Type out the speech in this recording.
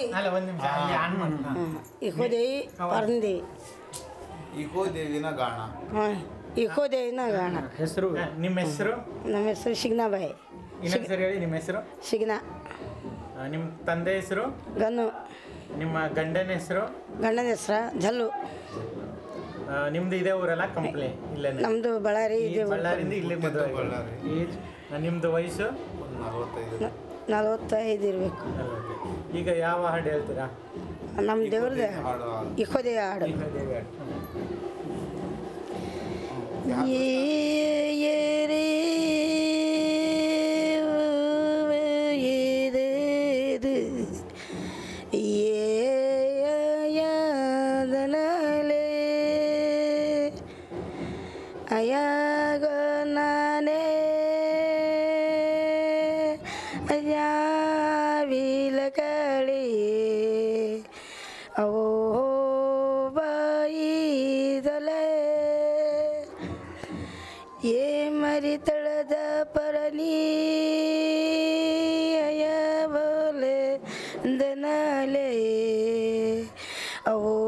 ಅಲ್ಲ ಒಂದು ನಿಮಿಷ ಅಲ್ಲಿ ಆನ್ ಮಾಡಿ ಹಾ. ಇಕೋ ದೇವಿ ಪರಂದಿ ಇಕೋ ದೇವಿನ ಗಾಣ ಹಾಂ ಇಕೋ ದೇವಿನ ಗಾಣ ಹೆಸರು ಹಾ, ನಿಮ್ಮ ಹೆಸರು ನಮ್ಮ ಹೆಸರು ಶಿಗ್ನಾಬಾಯಿ ಇನ್ನೊಂದು ಸರಿ ಹೇಳಿ ನಿಮ್ಮ ಹೆಸರು ಶಿಗ್ನ ಆ, ನಿಮ್ಮ ತಂದೆ ಹೆಸರು ಗನ್ನು ನಿಮ್ಮ ಗಂಡನ ಹೆಸರು ಗಂಡನ ಹೆಸ್ರ ಜಲ್ಲು ಆ, ನಿಮ್ದು ಇದೇ ಊರಲ್ಲ ಕಂಪ್ಲಿ ಇಲ್ಲೇ ನಮ್ಮದು ಬಳ್ಳಾರಿ ಇದೆ ಬಳ್ಳಾರಿಂದ ಇಲ್ಲೇ ಮದುವೆ ಬಳ್ಳಾರಿ ಏಜ್ ನಿಮ್ದು ವಯಸ್ಸು ಒಂದು ನಲವತ್ತೈದು ನಲವತ್ತೈದು ಇರಬೇಕು ನಲವತ್ತು. ಈಗ ಯಾವ ಹಾಡು ಹೇಳ್ತೀರಾ ನಮ್ಮ ದೇವ್ರದ್ದು ಹಾಡು ಹಾಡು. ಇಕೋ ದೇವಿ ಹಾಡು ಈಗ ದೇವಿ ಹಾಡು. ಏ ರೇ ಏದೇದು ಏಯದನಲೆ ಅಯಾಗ ನಾನೇ ಅಯ್ಯಾವಿಲ ಕಳಿ ಅವೋ ಬಾಯಿದಲೇ ಏ ಮರಿತಳದ ಪರನಿ ಅಯ್ಯ ಬೋಲೆ ದನಲೆ ಅವೋ